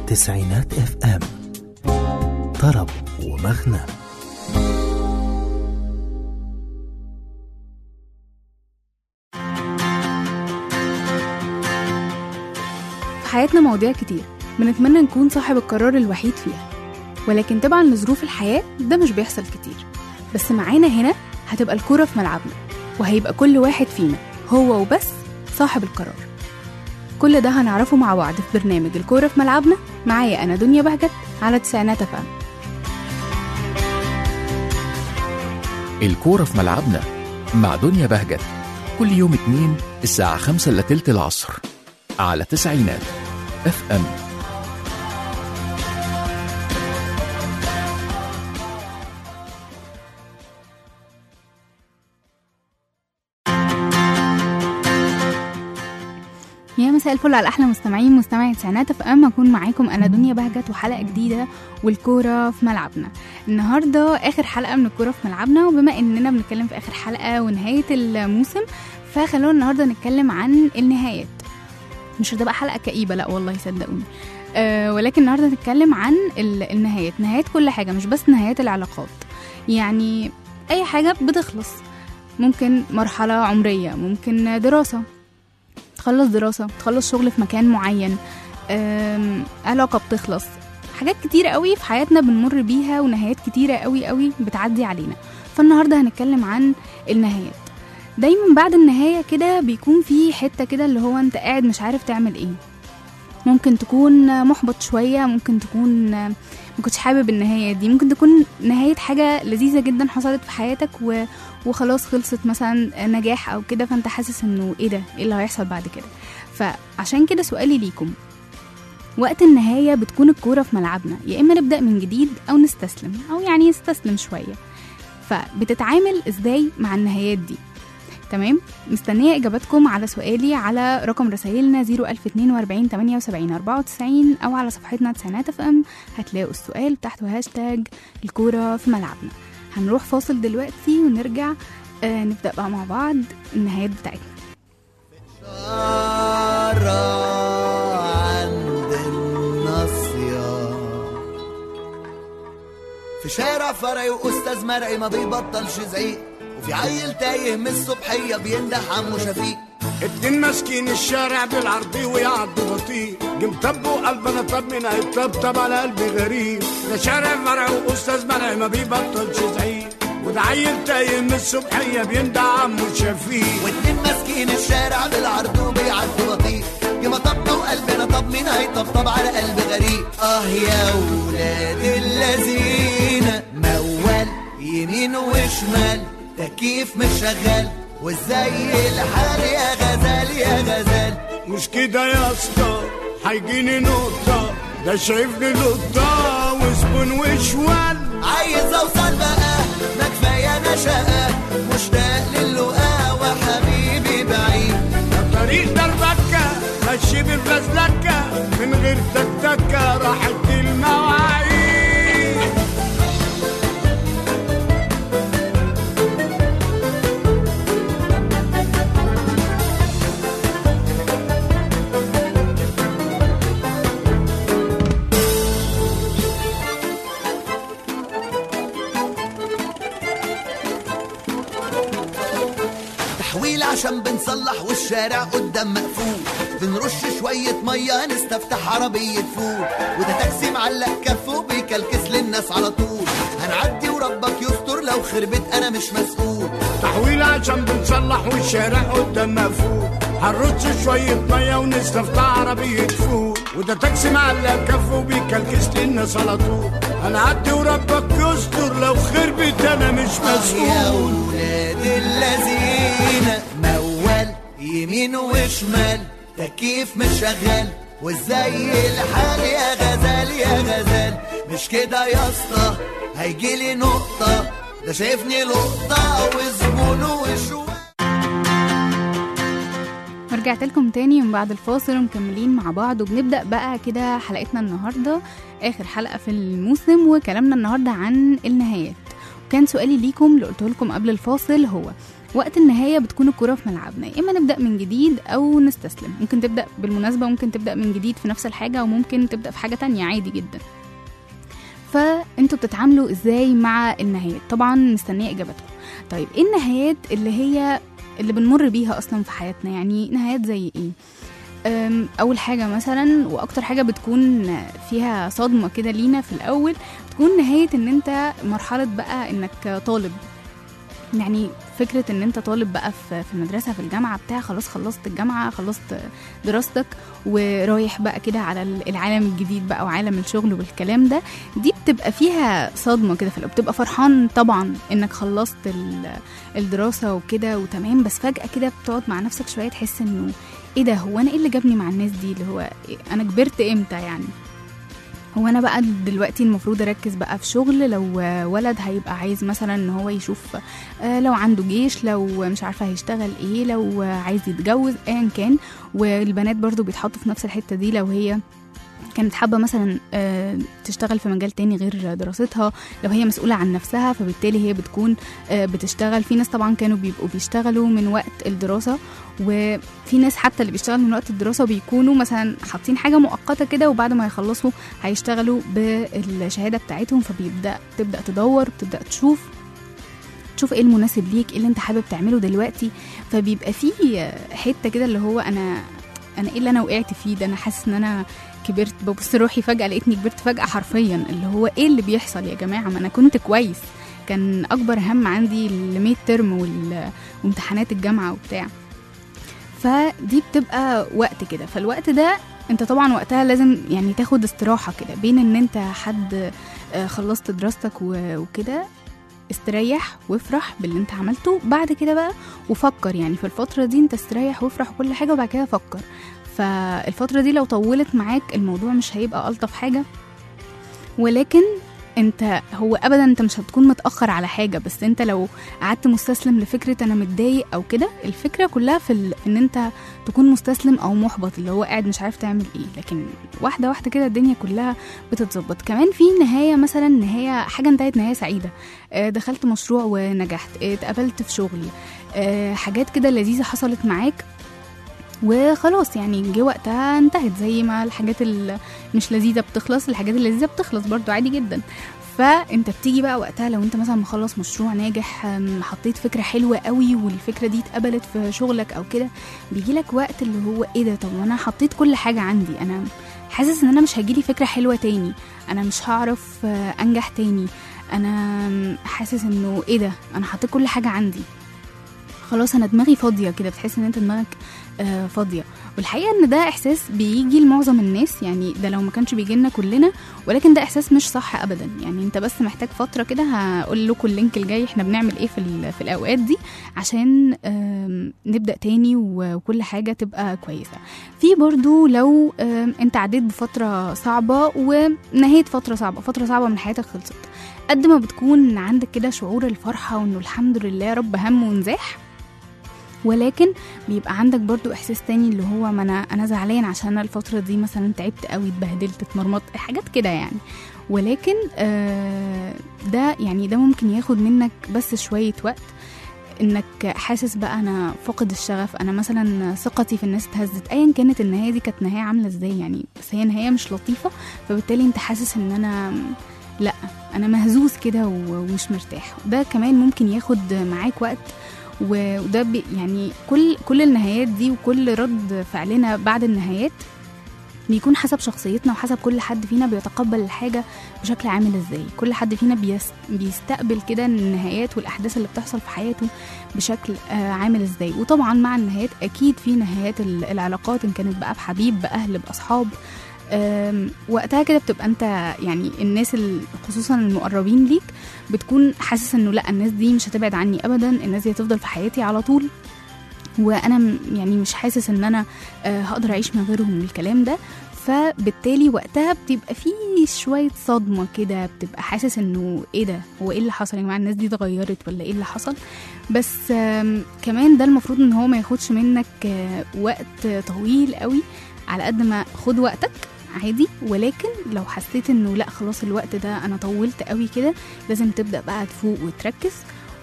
تسعينات اف ام طرب ومغنى في حياتنا مواضيع كتير بنتمنى نكون صاحب القرار الوحيد فيها ولكن طبعا لظروف الحياة ده مش بيحصل كتير بس معانا هنا هتبقى الكورة في ملعبنا وهيبقى كل واحد فينا هو وبس صاحب القرار كل ده هنعرفه مع بعض في برنامج الكورة في ملعبنا معايا أنا دنيا بهجت على تسعينات أفهم الكورة في ملعبنا مع دنيا بهجت كل يوم اتنين الساعة خمسة إلا تلت العصر على تسعينات اف ام يا مساء الفل على احلى مستمعين مستمعي تسعينات اف ام اكون معاكم انا دنيا بهجت وحلقه جديده والكوره في ملعبنا النهارده اخر حلقه من الكوره في ملعبنا وبما اننا بنتكلم في اخر حلقه ونهايه الموسم فخلونا النهارده نتكلم عن النهايات مش هتبقى حلقه كئيبه لا والله صدقوني أه ولكن النهارده نتكلم عن ال- النهايات نهايات كل حاجه مش بس نهايات العلاقات يعني اي حاجه بتخلص ممكن مرحله عمريه ممكن دراسه تخلص دراسة تخلص شغل في مكان معين أم، علاقة بتخلص حاجات كتيرة قوي في حياتنا بنمر بيها ونهايات كتيرة قوي قوي بتعدي علينا فالنهاردة هنتكلم عن النهايات دايما بعد النهاية كده بيكون في حتة كده اللي هو انت قاعد مش عارف تعمل ايه ممكن تكون محبط شوية ممكن تكون ما كنتش حابب النهاية دي ممكن تكون نهاية حاجة لذيذة جدا حصلت في حياتك و... وخلاص خلصت مثلا نجاح او كده فانت حاسس انه ايه ده ايه اللي هيحصل بعد كده فعشان كده سؤالي ليكم وقت النهاية بتكون الكورة في ملعبنا يا إما نبدأ من جديد أو نستسلم أو يعني نستسلم شوية فبتتعامل إزاي مع النهايات دي تمام مستنية إجاباتكم على سؤالي على رقم رسائلنا 01042 78 94 أو على صفحتنا تسعينات اف ام هتلاقوا السؤال تحته هاشتاج الكورة في ملعبنا هنروح فاصل دلوقتي ونرجع آه نبدأ بقى مع بعض النهايات بتاعتنا مرة عند الناصية في شارع فرعي وأستاذ مرعي ما بيبطلش زعيق وفي عيل تايه من الصبحية بينده عمو شفيق اتنين ماسكين الشارع بالعرض ويعدوا بطيء جم طبوا قلبنا طب من هيطبطب على قلبي غريب ده شارع فرع واستاذ مرعي ما بيبطلش زعيق وده عيل تايه من الصبحيه بيندع عمو شفيق واتنين ماسكين الشارع بالعرض وبيعدوا بطيء يا طبنا وقلبنا طب مين هيطبطب على قلب غريب اه يا ولاد اللذين موال يمين وشمال تكييف مش شغال وازاي الحال يا غزال يا غزال مش كده يا اسطى هيجيني نقطه ده شايفني لقطه وزبون وشوال عايز اوصل بقى ما كفايه انا شقه مشتاق للقاء وحبيبي بعيد طريق دربكة ماشي بالفزلكة من غير تكتكة راحت المواعيد تحويل عشان بنصلح والشارع قدام مقفول بنرش شوية مية نستفتح عربية فول وده تاكسي معلق كفه بيكلكس للناس على طول هنعدي وربك يستر لو خربت انا مش مسؤول تحويل عشان بنصلح والشارع قدام مقفول هنرش شوية مية ونستفتح عربية فول وده تاكسي معلق كفه بيكلكس للناس على طول هنعدي وربك يستر لو خربت انا مش يا مسؤول ولاد اللذين موال يمين وشمال تكييف مش شغال وازاي الحال يا غزال يا غزال مش كده يا اسطى هيجيلي نقطة ده شايفني لقطة وزبون وشوال ورجعت لكم تاني من بعد الفاصل ومكملين مع بعض وبنبدأ بقى كده حلقتنا النهاردة آخر حلقة في الموسم وكلامنا النهاردة عن النهايات وكان سؤالي ليكم اللي قلته لكم قبل الفاصل هو وقت النهايه بتكون الكره في ملعبنا يا اما نبدا من جديد او نستسلم ممكن تبدا بالمناسبه ممكن تبدا من جديد في نفس الحاجه وممكن تبدا في حاجه تانية عادي جدا فانتوا بتتعاملوا ازاي مع النهايات طبعا مستنيه اجابتكم طيب ايه النهايات اللي هي اللي بنمر بيها اصلا في حياتنا يعني نهايات زي ايه أم، اول حاجه مثلا واكتر حاجه بتكون فيها صدمه كده لينا في الاول بتكون نهايه ان انت مرحله بقى انك طالب يعني فكرة ان انت طالب بقى في في المدرسة في الجامعة بتاع خلاص خلصت الجامعة خلصت دراستك ورايح بقى كده على العالم الجديد بقى وعالم الشغل والكلام ده دي بتبقى فيها صدمة كده في الأول بتبقى فرحان طبعا انك خلصت ال- الدراسة وكده وتمام بس فجأة كده بتقعد مع نفسك شوية تحس انه ايه ده هو انا ايه اللي جابني مع الناس دي اللي هو إيه انا كبرت امتى يعني هو انا بقى دلوقتي المفروض اركز بقى في شغل لو ولد هيبقى عايز مثلا ان هو يشوف آه، لو عنده جيش لو مش عارفه هيشتغل ايه لو عايز يتجوز ايا كان والبنات برضو بيتحطوا في نفس الحته دي لو هي كانت حابة مثلا آه، تشتغل في مجال تاني غير دراستها لو هي مسؤولة عن نفسها فبالتالي هي بتكون آه، بتشتغل في ناس طبعا كانوا بيبقوا بيشتغلوا من وقت الدراسة وفي ناس حتى اللي بيشتغلوا من وقت الدراسة بيكونوا مثلا حاطين حاجة مؤقتة كده وبعد ما يخلصوا هيشتغلوا بالشهادة بتاعتهم فبيبدأ تبدأ تدور بتبدأ تشوف تشوف ايه المناسب ليك ايه اللي انت حابب تعمله دلوقتي فبيبقى فيه حته كده اللي هو انا انا ايه اللي انا وقعت فيه ده انا حاسس ان انا كبرت ببص روحي فجاه لقيتني كبرت فجاه حرفيا اللي هو ايه اللي بيحصل يا جماعه ما انا كنت كويس كان اكبر هم عندي الميد ترم وال- وامتحانات الجامعه وبتاع فدي بتبقى وقت كده فالوقت ده انت طبعا وقتها لازم يعني تاخد استراحه كده بين ان انت حد آه، خلصت دراستك و- وكده استريح وافرح باللي انت عملته بعد كده بقى وفكر يعني في الفترة دي انت استريح وافرح وكل حاجة وبعد كده فكر فالفترة دي لو طولت معاك الموضوع مش هيبقى ألطف حاجة ولكن انت هو ابدا انت مش هتكون متاخر على حاجه بس انت لو قعدت مستسلم لفكره انا متضايق او كده الفكره كلها في ال... ان انت تكون مستسلم او محبط اللي هو قاعد مش عارف تعمل ايه لكن واحده واحده كده الدنيا كلها بتتظبط كمان في نهايه مثلا نهايه حاجه انتهت نهايه سعيده آه، دخلت مشروع ونجحت آه، اتقبلت في شغل آه، حاجات كده لذيذه حصلت معاك وخلاص يعني جه وقتها انتهت زي ما الحاجات اللي مش لذيذه بتخلص الحاجات اللذيذه بتخلص برضو عادي جدا فانت بتيجي بقى وقتها لو انت مثلا مخلص مشروع ناجح أم، حطيت فكره حلوه قوي والفكره دي اتقبلت في شغلك او كده بيجي لك وقت اللي هو ايه ده طب وانا حطيت كل حاجه عندي انا حاسس ان انا مش هجيلي فكره حلوه تاني انا مش هعرف آه، انجح تاني انا أم، حاسس انه ايه ده انا حطيت كل حاجه عندي خلاص انا دماغي فاضيه كده بتحس ان انت دماغك آه، فاضيه والحقيقه ان ده احساس بيجي لمعظم الناس يعني ده لو ما كانش بيجي لنا كلنا ولكن ده احساس مش صح ابدا يعني انت بس محتاج فتره كده هقول لكم اللينك الجاي احنا بنعمل ايه في ال- في الاوقات دي عشان آم، نبدا تاني و- وكل حاجه تبقى كويسه في برضو لو آم، انت عديت بفتره صعبه ونهيت فتره صعبه فتره صعبه من حياتك خلصت قد ما بتكون عندك كده شعور الفرحه وانه الحمد لله رب هم ونزاح ولكن بيبقى عندك برضو احساس تاني اللي هو ما انا انا زعلان عشان أنا الفتره دي مثلا تعبت قوي اتبهدلت اتمرمطت حاجات كده يعني ولكن آه ده يعني ده ممكن ياخد منك بس شويه وقت انك حاسس بقى انا فاقد الشغف انا مثلا ثقتي في الناس اتهزت ايا كانت النهايه دي كانت نهايه عامله ازاي يعني بس هي نهايه مش لطيفه فبالتالي انت حاسس ان انا لا انا مهزوز كده و- ومش مرتاح ده كمان ممكن ياخد معاك وقت و- وده بي يعني كل كل النهايات دي وكل رد فعلنا بعد النهايات بيكون حسب شخصيتنا وحسب كل حد فينا بيتقبل الحاجة بشكل عامل ازاي كل حد فينا بيس بيستقبل كده النهايات والأحداث اللي بتحصل في حياته بشكل آه عامل ازاي وطبعا مع النهايات أكيد في نهايات ال- العلاقات إن كانت بقى بحبيب بأهل بأصحاب آم، وقتها كده بتبقى انت يعني الناس ال- خصوصا المقربين ليك بتكون حاسس انه لا الناس دي مش هتبعد عني ابدا الناس دي هتفضل في حياتي على طول وانا م- يعني مش حاسس ان انا آه، هقدر اعيش من غيرهم والكلام ده فبالتالي وقتها بتبقى في شويه صدمه كده بتبقى حاسس انه ايه ده هو ايه اللي حصل يا جماعه الناس دي اتغيرت ولا ايه اللي حصل بس آم، كمان ده المفروض ان هو ما ياخدش منك آه، وقت طويل قوي على قد ما خد وقتك عادي ولكن لو حسيت انه لا خلاص الوقت ده انا طولت قوي كده لازم تبدا بقى تفوق وتركز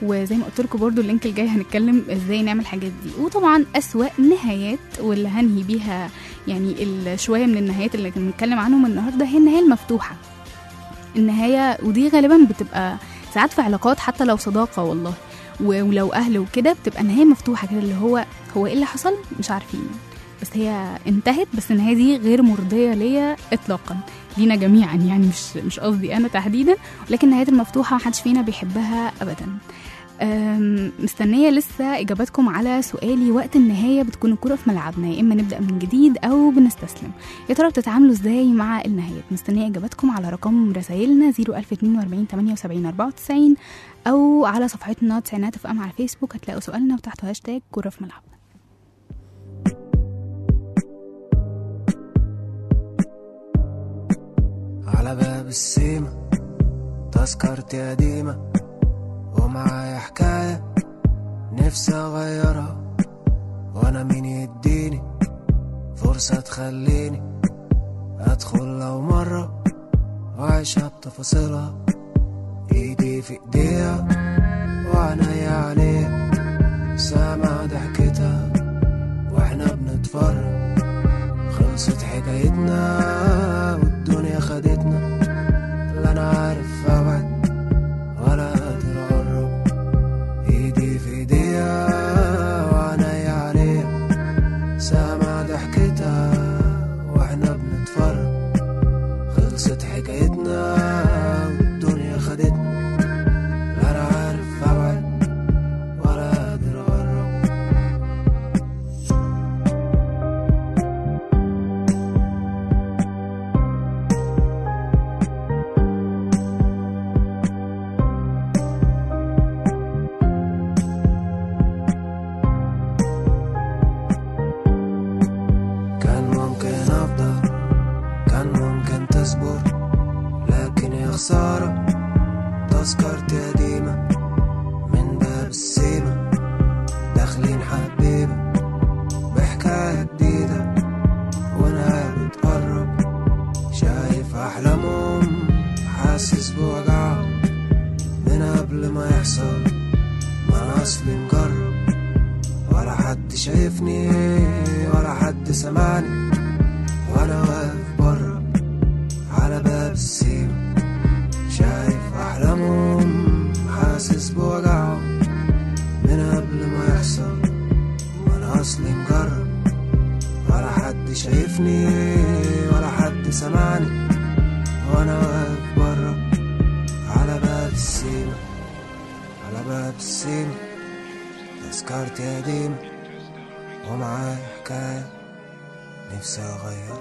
وزي ما قلت لكم برضو اللينك الجاي هنتكلم ازاي نعمل الحاجات دي وطبعا اسوأ نهايات واللي هنهي بيها يعني ال- شويه من النهايات اللي بنتكلم عنهم النهارده هي النهايه المفتوحه النهايه ودي غالبا بتبقى ساعات في علاقات حتى لو صداقه والله و- ولو اهل وكده بتبقى نهايه مفتوحه كده اللي هو هو ايه اللي حصل مش عارفين بس هي انتهت بس النهايه دي غير مرضيه ليا اطلاقا لينا جميعا يعني مش مش قصدي انا تحديدا لكن النهايات المفتوحه محدش فينا بيحبها ابدا أم، مستنيه لسه اجاباتكم على سؤالي وقت النهايه بتكون الكره في ملعبنا يا اما نبدا من جديد او بنستسلم يا ترى بتتعاملوا ازاي مع النهايات مستنيه اجاباتكم على رقم رسائلنا 01042 78 94 او على صفحتنا تسعينات اف ام على فيسبوك هتلاقوا سؤالنا وتحته هاشتاج كره في ملعبنا على باب السيمة تذكرتي قديمة ومعايا حكاية نفسي أغيرها وأنا مين يديني فرصة تخليني أدخل لو مرة وأعيشها بتفاصيلها إيدي في إيديها وعينيا عليها سامع ضحكتها وإحنا بنتفرج خلصت حكايتنا والدنيا خدتنا لا انا عارف ابعد ولا قادر اقرب ايدي في ايديها وعينيا عليها سامع ضحكتها واحنا بنتفرج خلصت حكايتنا والدنيا خدتنا لا انا عارف ابعد ولا قادر اقرب كان ممكن أفضل كان ممكن تصبر لكن يا خسارة تذكرتي قديمة من باب السيمة داخلين حبيبة بحكاية جديدة ونهاية بتقرب شايف أحلامهم حاسس بوجعهم من قبل ما يحصل ما أنا أصلي مجرب ولا حد شايفني ولا حد سمعني وانا واقف بره على باب السيما شايف احلامهم حاسس بوجعهم من قبل ما يحصل وانا اصلي مجرب ولا حد شايفني ولا حد سمعني وانا واقف بره على باب السيما على باب السيما تذكرتي قديمة ومعايا حكاية نفسي أغير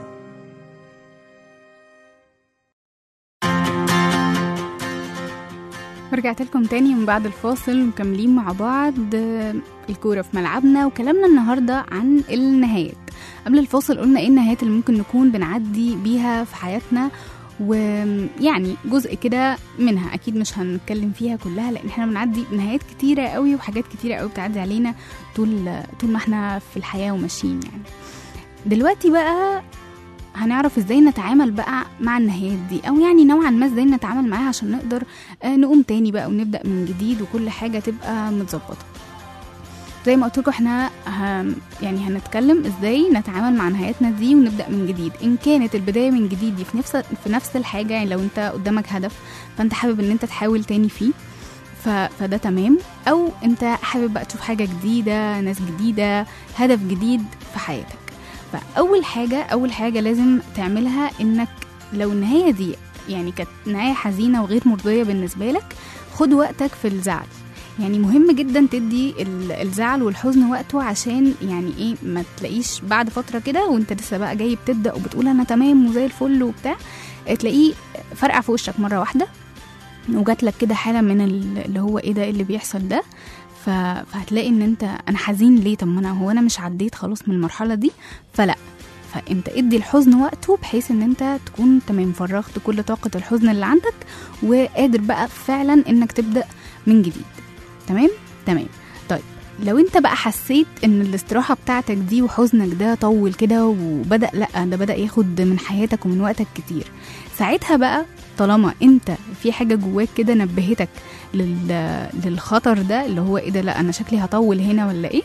ورجعت لكم تاني من بعد الفاصل مكملين مع بعض آه، الكورة في ملعبنا وكلامنا النهاردة عن النهايات قبل الفاصل قلنا ايه النهايات اللي ممكن نكون بنعدي بيها في حياتنا ويعني جزء كده منها اكيد مش هنتكلم فيها كلها لان احنا بنعدي بنهايات كتيره قوي وحاجات كتيره قوي بتعدي علينا طول طول ما احنا في الحياه وماشيين يعني دلوقتي بقى هنعرف ازاي نتعامل بقى مع النهايات دي او يعني نوعا ما ازاي نتعامل معاها عشان نقدر آه، نقوم تاني بقى ونبدا من جديد وكل حاجه تبقى متظبطه زي ما قلت لكم احنا هم يعني هنتكلم ازاي نتعامل مع نهاياتنا دي ونبدا من جديد ان كانت البدايه من جديد دي في نفس في نفس الحاجه يعني لو انت قدامك هدف فانت حابب ان انت تحاول تاني فيه ف... فده تمام او انت حابب بقى تشوف حاجه جديده ناس جديده هدف جديد في حياتك فاول حاجه اول حاجه لازم تعملها انك لو النهايه دي يعني كانت نهايه حزينه وغير مرضيه بالنسبه لك خد وقتك في الزعل يعني مهم جدا تدي ال- الزعل والحزن وقته عشان يعني ايه ما تلاقيش بعد فتره كده وانت لسه بقى جاي بتبدا وبتقول انا تمام وزي الفل وبتاع تلاقيه فرقع في وشك مره واحده وجات لك كده حاله من ال- اللي هو ايه ده إيه اللي بيحصل ده ف- فهتلاقي ان انت انا حزين ليه طب ما انا هو انا مش عديت خلاص من المرحله دي فلا فانت ادي الحزن وقته بحيث ان انت تكون تمام فرغت كل طاقه الحزن اللي عندك وقادر بقى فعلا انك تبدا من جديد تمام تمام طيب لو انت بقى حسيت ان الاستراحه بتاعتك دي وحزنك ده طول كده وبدا لا ده بدا ياخد من حياتك ومن وقتك كتير ساعتها بقى طالما انت في حاجه جواك كده نبهتك لل... للخطر ده اللي هو ايه ده لا انا شكلي هطول هنا ولا ايه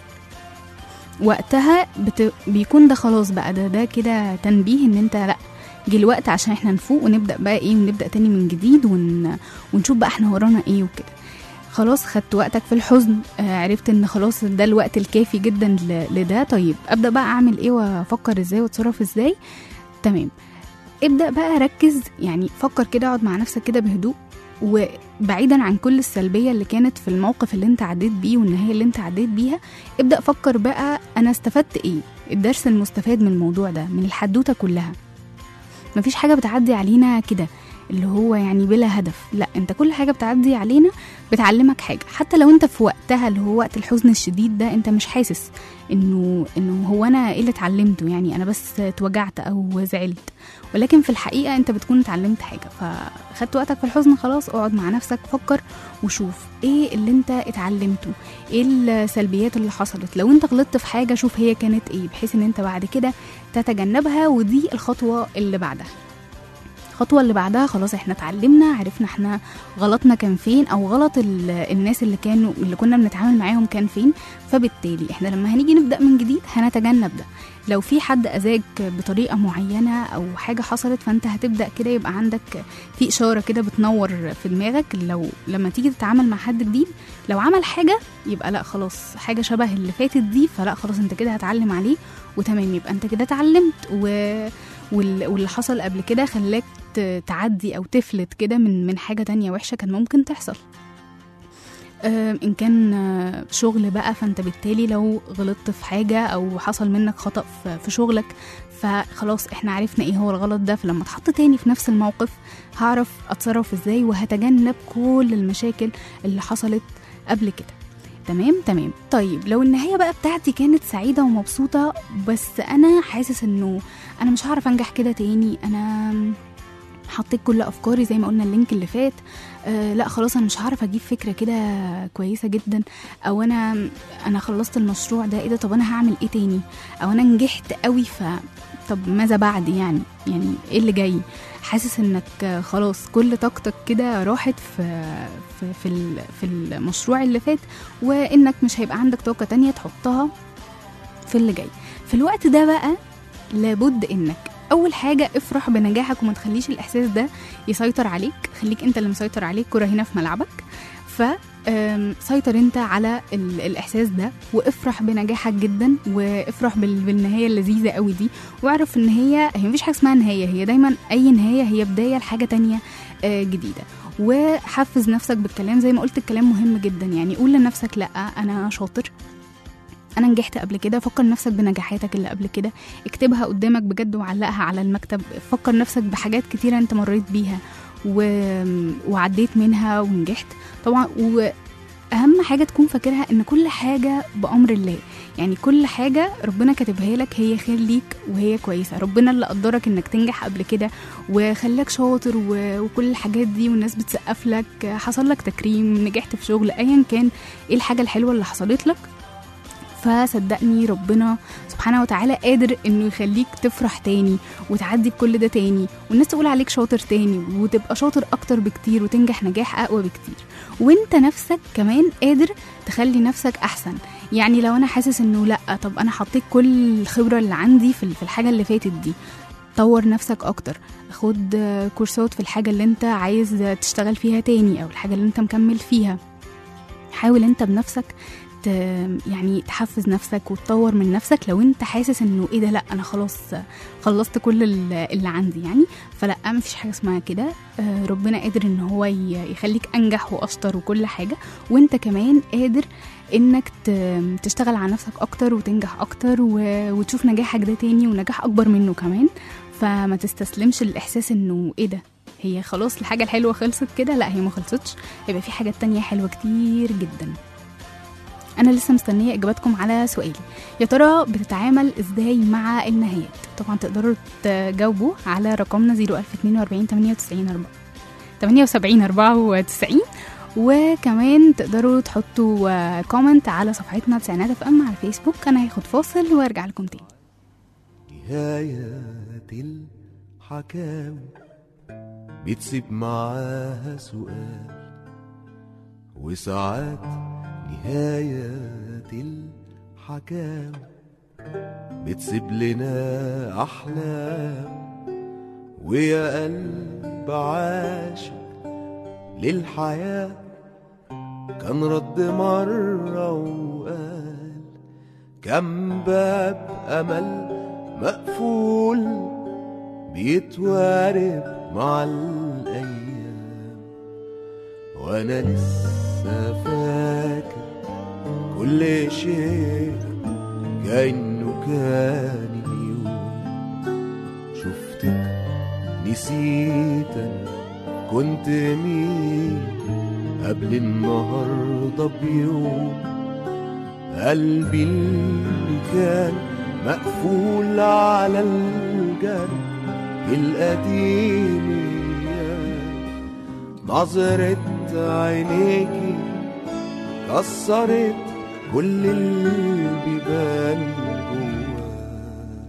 وقتها بت... بيكون ده خلاص بقى ده ده كده تنبيه ان انت لا جه الوقت عشان احنا نفوق ونبدا بقى ايه ونبدا تاني من جديد ون... ونشوف بقى احنا ورانا ايه وكده خلاص خدت وقتك في الحزن آه عرفت ان خلاص ده الوقت الكافي جدا ل... لده طيب ابدا بقى اعمل ايه وافكر ازاي واتصرف ازاي تمام ابدا بقى ركز يعني فكر كده اقعد مع نفسك كده بهدوء وبعيدا عن كل السلبيه اللي كانت في الموقف اللي انت عديت بيه والنهايه اللي انت عديت بيها ابدا فكر بقى انا استفدت ايه الدرس المستفاد من الموضوع ده من الحدوته كلها مفيش حاجه بتعدي علينا كده اللي هو يعني بلا هدف لا انت كل حاجه بتعدي علينا بتعلمك حاجه حتى لو انت في وقتها اللي هو وقت الحزن الشديد ده انت مش حاسس انه انه هو انا ايه اللي اتعلمته يعني انا بس اتوجعت او زعلت ولكن في الحقيقه انت بتكون اتعلمت حاجه فخدت وقتك في الحزن خلاص اقعد مع نفسك فكر وشوف ايه اللي انت اتعلمته ايه السلبيات اللي حصلت لو انت غلطت في حاجه شوف هي كانت ايه بحيث ان انت بعد كده تتجنبها ودي الخطوه اللي بعدها الخطوه اللي بعدها خلاص احنا اتعلمنا عرفنا احنا غلطنا كان فين او غلط ال- الناس اللي كانوا اللي كنا بنتعامل معاهم كان فين فبالتالي احنا لما هنيجي نبدا من جديد هنتجنب ده لو في حد اذاك بطريقه معينه او حاجه حصلت فانت هتبدا كده يبقى عندك في اشاره كده بتنور في دماغك لو لما تيجي تتعامل مع حد جديد لو عمل حاجه يبقى لا خلاص حاجه شبه اللي فاتت دي فلا خلاص انت كده هتعلم عليه وتمام يبقى انت كده اتعلمت و... وال- واللي حصل قبل كده خلاك ت- تعدي او تفلت كده من من حاجه تانية وحشه كان ممكن تحصل آه، ان كان آه، شغل بقى فانت بالتالي لو غلطت في حاجه او حصل منك خطا في- في شغلك فخلاص احنا عرفنا ايه هو الغلط ده فلما اتحط تاني في نفس الموقف هعرف اتصرف ازاي وهتجنب كل المشاكل اللي حصلت قبل كده تمام تمام طيب لو النهايه بقى بتاعتي كانت سعيده ومبسوطه بس انا حاسس انه انا مش هعرف انجح كده تاني انا حطيت كل افكاري زي ما قلنا اللينك اللي فات آه لا خلاص انا مش هعرف اجيب فكره كده كويسه جدا او انا انا خلصت المشروع ده ايه ده طب انا هعمل ايه تاني او انا نجحت قوي ف طب ماذا بعد يعني يعني ايه اللي جاي حاسس انك خلاص كل طاقتك كده راحت في في في, ال- في المشروع اللي فات وانك مش هيبقى عندك طاقه تانية تحطها في اللي جاي في الوقت ده بقى لابد انك اول حاجه افرح بنجاحك وما تخليش الاحساس ده يسيطر عليك خليك انت اللي مسيطر عليك كرة هنا في ملعبك ف أم، سيطر انت على ال- الاحساس ده وافرح بنجاحك جدا وافرح بال- بالنهايه اللذيذه قوي دي واعرف ان هي هي مفيش حاجه اسمها نهايه هي دايما اي نهايه هي بدايه لحاجه تانية آه، جديده وحفز نفسك بالكلام زي ما قلت الكلام مهم جدا يعني قول لنفسك لا انا شاطر انا نجحت قبل كده فكر نفسك بنجاحاتك اللي قبل كده اكتبها قدامك بجد وعلقها على المكتب فكر نفسك بحاجات كتيرة انت مريت بيها و... وعديت منها ونجحت طبعا واهم حاجة تكون فاكرها ان كل حاجة بأمر الله يعني كل حاجة ربنا كاتبها لك هي خير ليك وهي كويسة ربنا اللي قدرك انك تنجح قبل كده وخلاك شاطر و... وكل الحاجات دي والناس بتسقف لك حصل لك تكريم نجحت في شغل ايا كان ايه الحاجة الحلوة اللي حصلت لك فصدقني ربنا سبحانه وتعالى قادر انه يخليك تفرح تاني وتعدي بكل ده تاني والناس تقول عليك شاطر تاني وتبقى شاطر اكتر بكتير وتنجح نجاح اقوى بكتير وانت نفسك كمان قادر تخلي نفسك احسن يعني لو انا حاسس انه لا طب انا حطيت كل الخبره اللي عندي في في الحاجه اللي فاتت دي طور نفسك اكتر خد كورسات في الحاجه اللي انت عايز تشتغل فيها تاني او الحاجه اللي انت مكمل فيها حاول انت بنفسك ت... يعني تحفز نفسك وتطور من نفسك لو انت حاسس انه ايه ده لا انا خلاص خلصت كل ال- اللي عندي يعني فلا مفيش حاجه اسمها كده آه، ربنا قادر ان هو ي- يخليك انجح واشطر وكل حاجه وانت كمان قادر انك ت- تشتغل على نفسك اكتر وتنجح اكتر و... وتشوف نجاحك ده تاني ونجاح اكبر منه كمان فما تستسلمش للاحساس انه ايه ده هي خلاص الحاجه الحلوه خلصت كده لا هي ما خلصتش هيبقى في حاجات تانية حلوه كتير جدا انا لسه مستنيه اجاباتكم على سؤالي يا ترى بتتعامل ازاي مع النهايات طبعا تقدروا تجاوبوا على رقمنا 01042 98 4 78 94 وكمان تقدروا تحطوا كومنت على صفحتنا تسعينات اف ام على الفيسبوك انا هاخد فاصل وارجع لكم تاني نهاية الحكاوي بتسيب معاها سؤال وساعات نهاية الحكام بتسيب لنا أحلام ويا قلب عاشق للحياة كان رد مرة وقال كم باب أمل مقفول بيتوارب مع الأيام وأنا لسه فاكر كل شيء كأنه كان اليوم شفتك نسيت أنا كنت مين قبل النهاردة بيوم قلبي اللي كان مقفول على الجرح القديم نظرة عينيكي كسرت كل البيبان جواه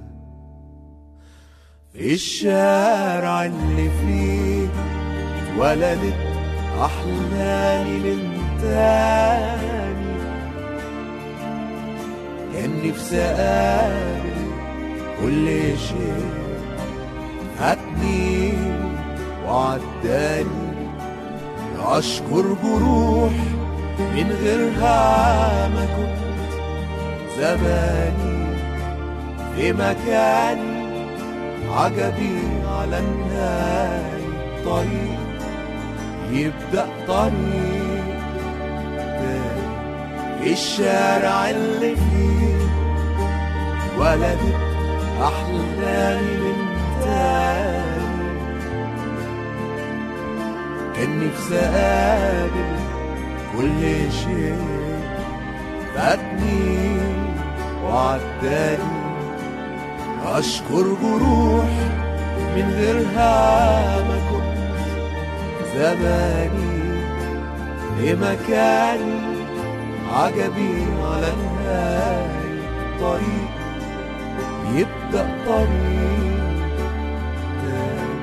في الشارع اللي فيه اتولدت أحلامي من تاني كان نفسي أقابل كل شيء فاتني وعداني أشكر جروح من غيرها ما كنت زماني في مكاني عجبي على النهاية طريق يبدأ طريق تاني في الشارع اللي فيه ولدت أحلامي من تاني كان نفسي أقابل كل شيء فاتني وعداني أشكر جروح من غيرها ما كنت زماني في مكاني عجبي على النهاية طريق يبدأ طريق تاني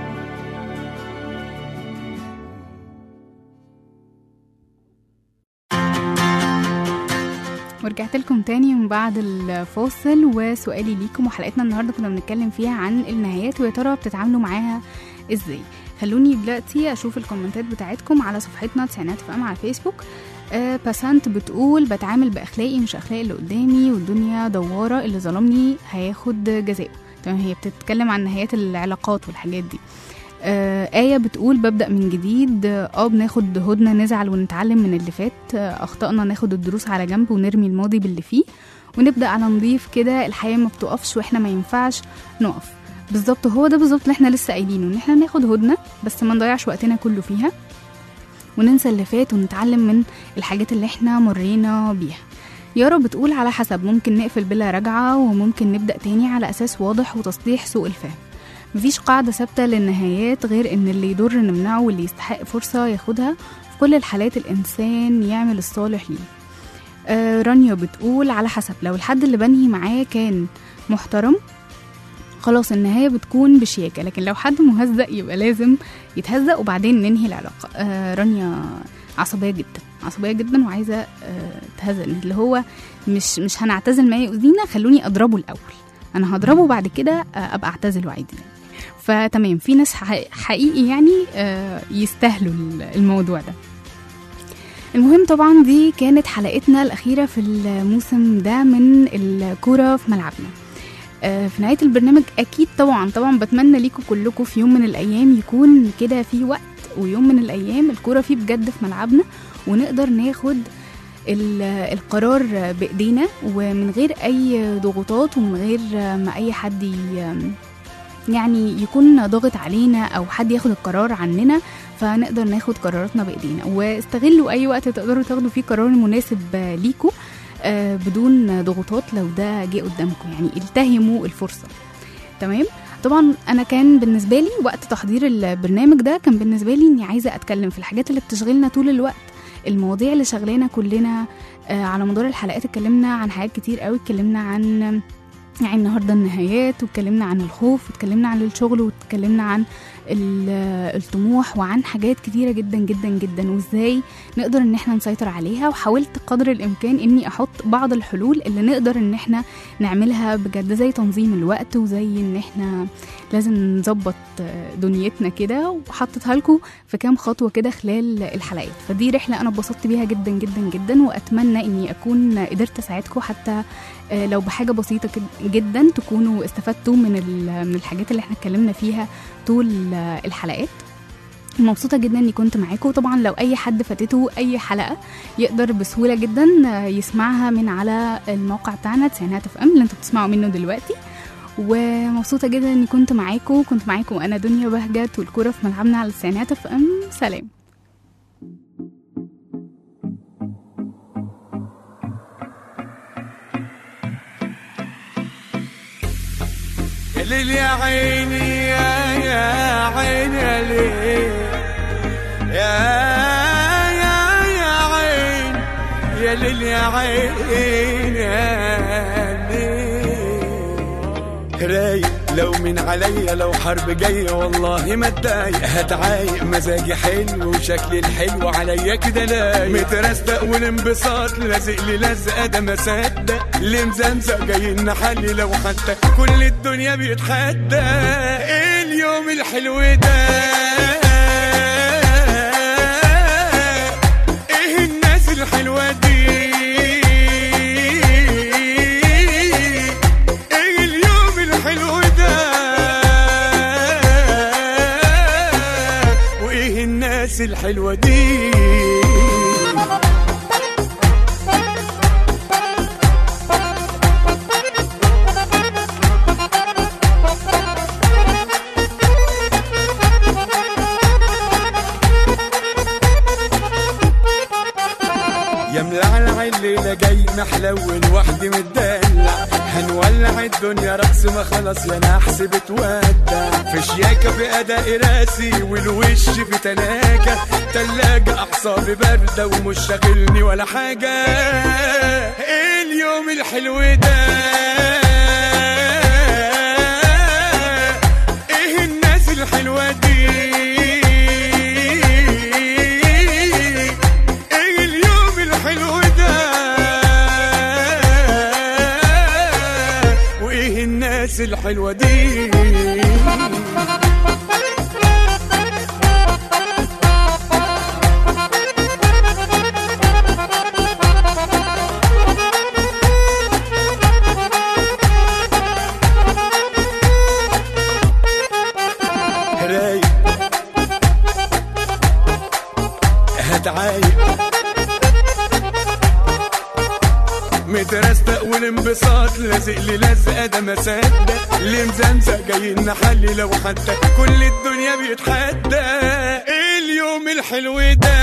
ورجعت لكم تاني من بعد الفاصل وسؤالي ليكم وحلقتنا النهارده كنا بنتكلم فيها عن النهايات ويا ترى بتتعاملوا معاها ازاي خلوني دلوقتي اشوف الكومنتات بتاعتكم على صفحتنا تسعينات فام على الفيسبوك آه باسانت بتقول بتعامل باخلاقي مش اخلاق اللي قدامي والدنيا دواره اللي ظلمني هياخد جزاءه تمام هي بتتكلم عن نهايات العلاقات والحاجات دي آه آية بتقول ببدأ من جديد اه بناخد هدنة نزعل ونتعلم من اللي فات آه أخطأنا ناخد الدروس على جنب ونرمي الماضي باللي فيه ونبدأ على نضيف كده الحياة ما بتقفش واحنا ما ينفعش نقف بالظبط هو ده بالظبط اللي احنا لسه قايلينه ان احنا ناخد هدنة بس ما نضيعش وقتنا كله فيها وننسى اللي فات ونتعلم من الحاجات اللي احنا مرينا بيها يارا بتقول على حسب ممكن نقفل بلا رجعة وممكن نبدأ تاني على أساس واضح وتصليح سوء الفهم مفيش قاعدة ثابتة للنهايات غير إن اللي يضر نمنعه واللي يستحق فرصة ياخدها في كل الحالات الإنسان يعمل الصالح ليه آه رانيا بتقول على حسب لو الحد اللي بنهي معاه كان محترم خلاص النهاية بتكون بشياكة لكن لو حد مهزأ يبقى لازم يتهزأ وبعدين ننهي العلاقة آه رانيا عصبية جدا عصبية جدا وعايزة آه تهزأني اللي هو مش مش هنعتزل ما يؤذينا خلوني أضربه الأول أنا هضربه بعد كده آه أبقى أعتزله عادي يعني. فتمام في ناس حقيقي- حقيقي يعني آه يستاهلوا الموضوع ده المهم طبعا دي كانت حلقتنا الأخيرة في الموسم ده من الكورة في ملعبنا آه، في نهاية البرنامج أكيد طبعا طبعا بتمنى ليكم كلكم في يوم من الأيام يكون كده في وقت ويوم من الأيام الكورة فيه بجد في ملعبنا ونقدر ناخد ال- القرار بإيدينا ومن غير أي ضغوطات ومن غير ما أي حد ي- يعني يكون ضاغط علينا أو حد ياخد القرار عننا فنقدر ناخد قراراتنا بإيدينا واستغلوا أي وقت تقدروا تاخدوا فيه قرار مناسب ليكم آه، بدون ضغوطات لو ده جه قدامكم يعني التهموا الفرصة تمام طبعا انا كان بالنسبه لي وقت تحضير البرنامج ده كان بالنسبه لي اني عايزه اتكلم في الحاجات اللي بتشغلنا طول الوقت المواضيع اللي شغلانا كلنا آه، على مدار الحلقات اتكلمنا عن حاجات كتير قوي اتكلمنا عن يعني النهارده النهايات واتكلمنا عن الخوف واتكلمنا عن الشغل واتكلمنا عن ال- الطموح وعن حاجات كتيرة جدا جدا جدا وازاي نقدر ان احنا نسيطر عليها وحاولت قدر الامكان اني احط بعض الحلول اللي نقدر ان احنا نعملها بجد زي تنظيم الوقت وزي ان احنا لازم نظبط دنيتنا كده وحطيتها لكم في كام خطوة كده خلال الحلقات فدي رحلة انا اتبسطت بيها جدا جدا جدا واتمنى اني اكون قدرت اساعدكم حتى آه، لو بحاجة بسيطة كد- جدا تكونوا استفدتوا من ال- من الحاجات اللي احنا اتكلمنا فيها طول آه، الحلقات مبسوطة جدا اني كنت معاكم طبعا لو اي حد فاتته اي حلقة يقدر بسهولة جدا آه، يسمعها من على الموقع بتاعنا تسعينات اف ام اللي انتوا بتسمعوا منه دلوقتي ومبسوطة جدا اني كنت معاكم كنت معاكم انا دنيا بهجت والكورة في ملعبنا على تسعينات اف ام سلام يا ليل يا عيني يا يا عيني يا ليل يا يا يا عين يا ليل يا عين يا ليل رايق لو من عليا لو حرب جاية والله ما اتضايق هتعايق مزاجي حلو وشكلي الحلو عليا كده لايق مترستق والانبساط لازق لي لزقة ده ما صدق اللي مزمزق جاي نحلي لو حتى كل الدنيا بيتحدى ايه اليوم الحلو ده ايه الناس الحلوة دي ايه اليوم الحلو ده وايه الناس الحلوة دي يا ملعلع الليلة جاي محلول وحدي متدلع هنولع الدنيا رقص ما خلاص يا نحس بتودع في شياكة في أداء راسي والوش في تلاجة تلاجة أعصابي باردة ومش شاغلني ولا حاجة إيه اليوم الحلو ده إيه الناس الحلوة دي ايه اليوم الحلو ده وايه الناس الحلوه دي رايق هتعايق مترستق والانبساط لازق لي لزقه ده ما صدق اللي مزمزق جاي نحلي لو حتى كل الدنيا بيتحدى ايه اليوم الحلو ده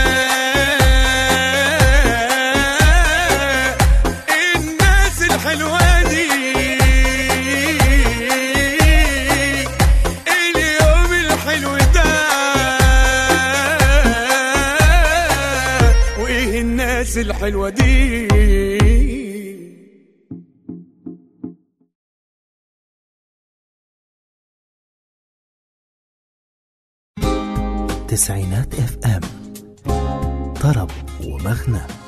إيه الناس الحلوه دي إيه اليوم الحلو ده وايه الناس الحلوه دي تسعينات اف ام طرب ومغنى